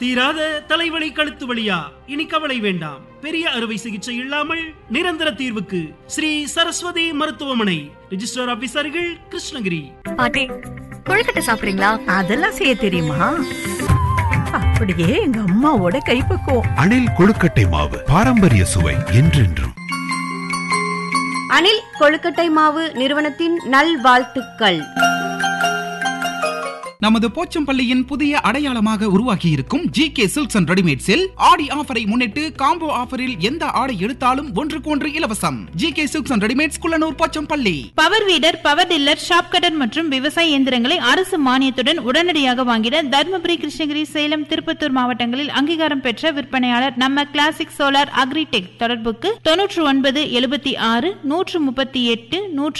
தீராத தலைவலி கழுத்து வலியா இனி கவலை வேண்டாம் பெரிய அறுவை சிகிச்சை இல்லாமல் நிரந்தர தீர்வுக்கு ஸ்ரீ சரஸ்வதி மருத்துவமனை ரிஜிஸ்டர் ஆபீசர்கள் கிருஷ்ணகிரி பாட்டி கொழுக்கட்டை சாப்பிடுறீங்களா அதெல்லாம் செய்ய தெரியுமா அப்படியே எங்க அம்மாவோட கைப்பக்குவம் அணில் கொழுக்கட்டை மாவு பாரம்பரிய சுவை என்றென்றும் அணில் கொழுக்கட்டை மாவு நிறுவனத்தின் நல்வாழ்த்துக்கள் நமது போச்சம்பள்ளியின் புதிய அடையாளமாக உருவாகி இருக்கும் ஜி கே சில்க்ஸ் அண்ட் ரெடிமேட்ஸில் ஆடி ஆஃபரை முன்னிட்டு காம்போ ஆஃபரில் எந்த ஆடை எடுத்தாலும் ஒன்றுக்கு ஒன்று இலவசம் G K silks and readymades Kullanur Pochampalli power weeder power tiller chaff cutter மற்றும் விவசாய இயந்திரங்களை அரசு மானியத்துடன் உடனடியாக வாங்கிட தருமபுரி கிருஷ்ணகிரி சேலம் திருப்பத்தூர் மாவட்டங்களில் அங்கீகாரம் பெற்ற விற்பனையாளர் நம்ம கிளாசிக் சோலார் அக்ரிடெக் தொடர்புக்கு தொன்னூற்று ஒன்பது எழுபத்தி ஆறு நூற்று முப்பத்தி எட்டு நூற்று